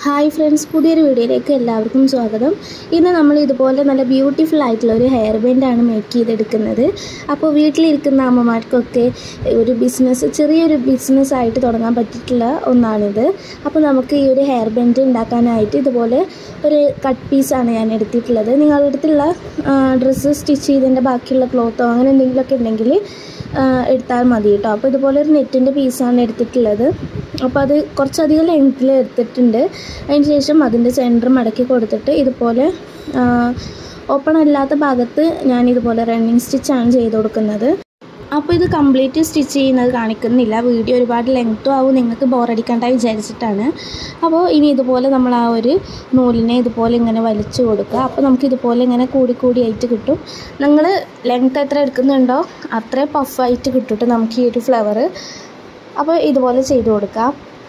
hi friends പുതിയൊരു വീഡിയോയിലേക്ക് എല്ലാവർക്കും സ്വാഗതം ഇന്ന് നമ്മൾ ഇതുപോലെ നല്ല ബ്യൂട്ടിഫുൾ ആയിട്ടുള്ള ഒരു ഹെയർ ബാൻഡാണ് മേക്ക് ചെയ്തെടുക്കുന്നത് അപ്പോൾ വീട്ടിലിരിക്കുന്ന അമ്മമാർക്കൊക്കെ ഒരു ബിസിനസ് ചെറിയൊരു ബിസിനസ് ആയിട്ട് തുടങ്ങാൻ പറ്റിയിട്ടുള്ള ഒന്നാണിത് അപ്പോൾ നമുക്ക് ഈ ഒരു ഹെയർ ബാൻഡ് ഉണ്ടാക്കാനായിട്ട് ഇതുപോലെ ഒരു കട്ട് പീസാണ് ഞാൻ എടുത്തിട്ടുള്ളത് നിങ്ങളുടെ അടുത്തുള്ള ഡ്രസ്സ് സ്റ്റിച്ച് ചെയ്തതിൻ്റെ ബാക്കിയുള്ള ക്ലോത്തോ അങ്ങനെ എന്തെങ്കിലുമൊക്കെ ഉണ്ടെങ്കിൽ എടുത്താൽ മതി കേട്ടോ അപ്പോൾ ഇതുപോലെ ഒരു നെറ്റിൻ്റെ പീസാണ് എടുത്തിട്ടുള്ളത് അപ്പോൾ അത് കുറച്ചധികം ലെങ്ത്തിൽ എടുത്തിട്ടുണ്ട് അതിന് ശേഷം അതിൻ്റെ സെൻറ്റർ മടക്കി കൊടുത്തിട്ട് ഇതുപോലെ ഓപ്പൺ അല്ലാത്ത ഭാഗത്ത് ഞാൻ ഇതുപോലെ റണ്ണിങ് സ്റ്റിച്ചാണ് ചെയ്ത് കൊടുക്കുന്നത് അപ്പോൾ ഇത് കംപ്ലീറ്റ് സ്റ്റിച്ച് ചെയ്യുന്നത് കാണിക്കുന്നില്ല വീഡിയോ ഒരുപാട് ലെങ്ത്തും ആവും നിങ്ങൾക്ക് ബോറടിക്കണ്ടായി വിചാരിച്ചിട്ടാണ് അപ്പോൾ ഇനി ഇതുപോലെ നമ്മൾ ആ ഒരു നൂലിനെ ഇതുപോലെ ഇങ്ങനെ വലിച്ചു കൊടുക്കുക അപ്പോൾ നമുക്ക് ഇതുപോലെ ഇങ്ങനെ കൂടി കൂടി ആയിട്ട് കിട്ടും നിങ്ങൾ ലെങ്ത്ത് എത്ര എടുക്കുന്നുണ്ടോ അത്രയും പഫായിട്ട് കിട്ടും നമുക്ക് ഈ ഒരു ഫ്ലവർ അപ്പോൾ ഇതുപോലെ ചെയ്ത് കൊടുക്കാം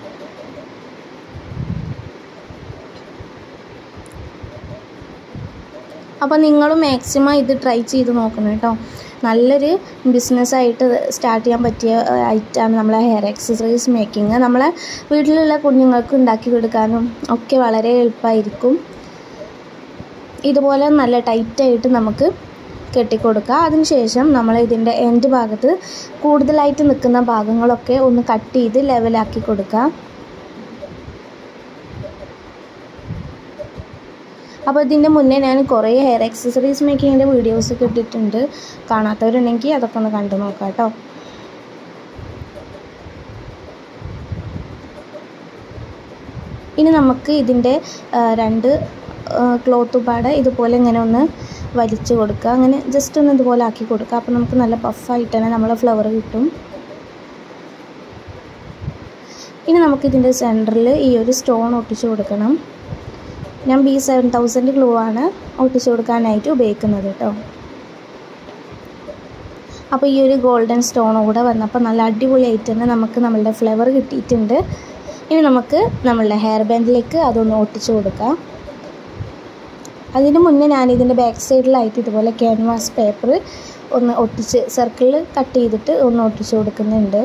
അപ്പോൾ നിങ്ങളും മാക്സിമം ഇത് ട്രൈ ചെയ്ത് നോക്കണം കേട്ടോ നല്ലൊരു ബിസിനസ്സായിട്ട് സ്റ്റാർട്ട് ചെയ്യാൻ പറ്റിയ ഐറ്റമാണ് നമ്മളെ ഹെയർ എക്സസറീസ് മേക്കിങ് നമ്മളെ വീട്ടിലുള്ള കുഞ്ഞുങ്ങൾക്ക് ഉണ്ടാക്കി കൊടുക്കാനും ഒക്കെ വളരെ എളുപ്പമായിരിക്കും ഇതുപോലെ നല്ല ടൈറ്റായിട്ട് നമുക്ക് കെട്ടിക്കൊടുക്കുക അതിനുശേഷം നമ്മൾ ഇതിൻ്റെ എൻഡ് ഭാഗത്ത് കൂടുതലായിട്ട് നിൽക്കുന്ന ഭാഗങ്ങളൊക്കെ ഒന്ന് കട്ട് ചെയ്ത് ലെവലാക്കി കൊടുക്കുക അപ്പോൾ ഇതിൻ്റെ മുന്നേ ഞാൻ കുറേ ഹെയർ എക്സസറീസ് മേക്കിങ്ങിൻ്റെ വീഡിയോസ് ഒക്കെ ഇട്ടിട്ടുണ്ട് കാണാത്തവരുണ്ടെങ്കിൽ അതൊക്കെ ഒന്ന് കണ്ടു നോക്കാം കേട്ടോ ഇനി നമുക്ക് ഇതിൻ്റെ രണ്ട് ക്ലോത്ത് പാട് ഇതുപോലെ ഇങ്ങനെ ഒന്ന് വലിച്ചു കൊടുക്കുക അങ്ങനെ ജസ്റ്റ് ഒന്ന് ഇതുപോലെ ആക്കി കൊടുക്കുക അപ്പോൾ നമുക്ക് നല്ല പഫായിട്ട് തന്നെ നമ്മളെ ഫ്ലവർ കിട്ടും ഇനി നമുക്കിതിൻ്റെ സെൻറ്ററിൽ ഈ ഒരു സ്റ്റോൺ ഒട്ടിച്ചു കൊടുക്കണം ഞാൻ ബി സെവൻ തൗസൻഡ് ഗ്ലൂ ആണ് ഒട്ടിച്ചു കൊടുക്കാനായിട്ട് ഉപയോഗിക്കുന്നത് കേട്ടോ അപ്പോൾ ഈ ഒരു ഗോൾഡൻ സ്റ്റോൺ കൂടെ വന്നപ്പോൾ നല്ല അടിപൊളിയായിട്ട് തന്നെ നമുക്ക് നമ്മളുടെ ഫ്ലവർ കിട്ടിയിട്ടുണ്ട് ഇനി നമുക്ക് നമ്മളുടെ ഹെയർ ബാൻഡിലേക്ക് അതൊന്ന് ഒട്ടിച്ചു കൊടുക്കാം അതിന് മുന്നേ ഞാൻ ഇതിൻ്റെ ബാക്ക് സൈഡിലായിട്ട് ഇതുപോലെ ക്യാൻവാസ് പേപ്പർ ഒന്ന് ഒട്ടിച്ച് സർക്കിളിൽ കട്ട് ചെയ്തിട്ട് ഒന്ന് ഒട്ടിച്ചു കൊടുക്കുന്നുണ്ട്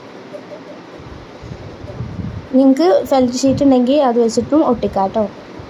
നിങ്ങൾക്ക് ഫെൽറ്റ് ഷീറ്റ് ഉണ്ടെങ്കിൽ അത് വെച്ചിട്ടും ഒട്ടിക്കാം കേട്ടോ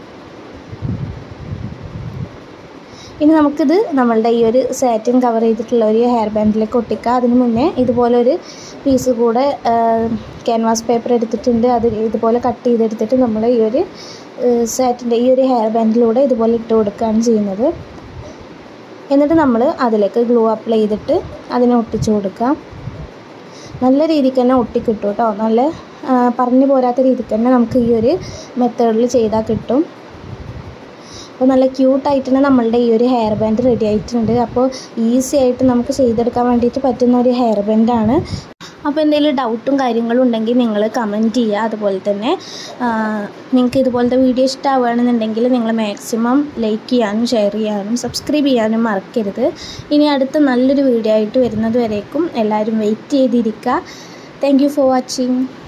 ഇനി നമുക്കിത് നമ്മളുടെ ഈ ഒരു സാറ്റിൻ കവർ ചെയ്തിട്ടുള്ള ഒരു ഹെയർ ബാൻഡിലേക്ക് ഒട്ടിക്കുക അതിന് മുന്നേ ഇതുപോലെ ഒരു പീസ് കൂടെ ക്യാൻവാസ് പേപ്പർ എടുത്തിട്ടുണ്ട് അത് ഇതുപോലെ കട്ട് ചെയ്തെടുത്തിട്ട് നമ്മൾ ഈ ഒരു സാറ്റിൻ്റെ ഈ ഒരു ഹെയർ ബാൻഡിലൂടെ ഇതുപോലെ ഇട്ട് കൊടുക്കുകയാണ് ചെയ്യുന്നത് എന്നിട്ട് നമ്മൾ അതിലേക്ക് ഗ്ലൂ അപ്ലൈ ചെയ്തിട്ട് അതിനെ ഒട്ടിച്ചു കൊടുക്കുക നല്ല രീതിക്ക് തന്നെ ഒട്ടിക്കിട്ടും കേട്ടോ നല്ല പറഞ്ഞു പോരാത്ത രീതിക്ക് തന്നെ നമുക്ക് ഈ ഒരു മെത്തേഡിൽ ചെയ്താൽ കിട്ടും അപ്പോൾ നല്ല ക്യൂട്ടായിട്ട് തന്നെ നമ്മളുടെ ഈ ഒരു ഹെയർ ബാൻഡ് റെഡി ആയിട്ടുണ്ട് അപ്പോൾ ഈസി ആയിട്ട് നമുക്ക് ചെയ്തെടുക്കാൻ വേണ്ടിയിട്ട് പറ്റുന്ന ഒരു ഹെയർ ബാൻഡാണ് അപ്പോൾ എന്തെങ്കിലും ഡൗട്ടും കാര്യങ്ങളും ഉണ്ടെങ്കിൽ നിങ്ങൾ കമൻറ്റ് ചെയ്യുക അതുപോലെ തന്നെ നിങ്ങൾക്ക് ഇതുപോലത്തെ വീഡിയോ ഇഷ്ടമാവുകയാണെന്നുണ്ടെങ്കിൽ നിങ്ങൾ മാക്സിമം ലൈക്ക് ചെയ്യാനും ഷെയർ ചെയ്യാനും സബ്സ്ക്രൈബ് ചെയ്യാനും മറക്കരുത് ഇനി അടുത്ത നല്ലൊരു വീഡിയോ ആയിട്ട് വരുന്നത് വരേക്കും എല്ലാവരും വെയിറ്റ് ചെയ്തിരിക്കുക താങ്ക് ഫോർ വാച്ചിങ്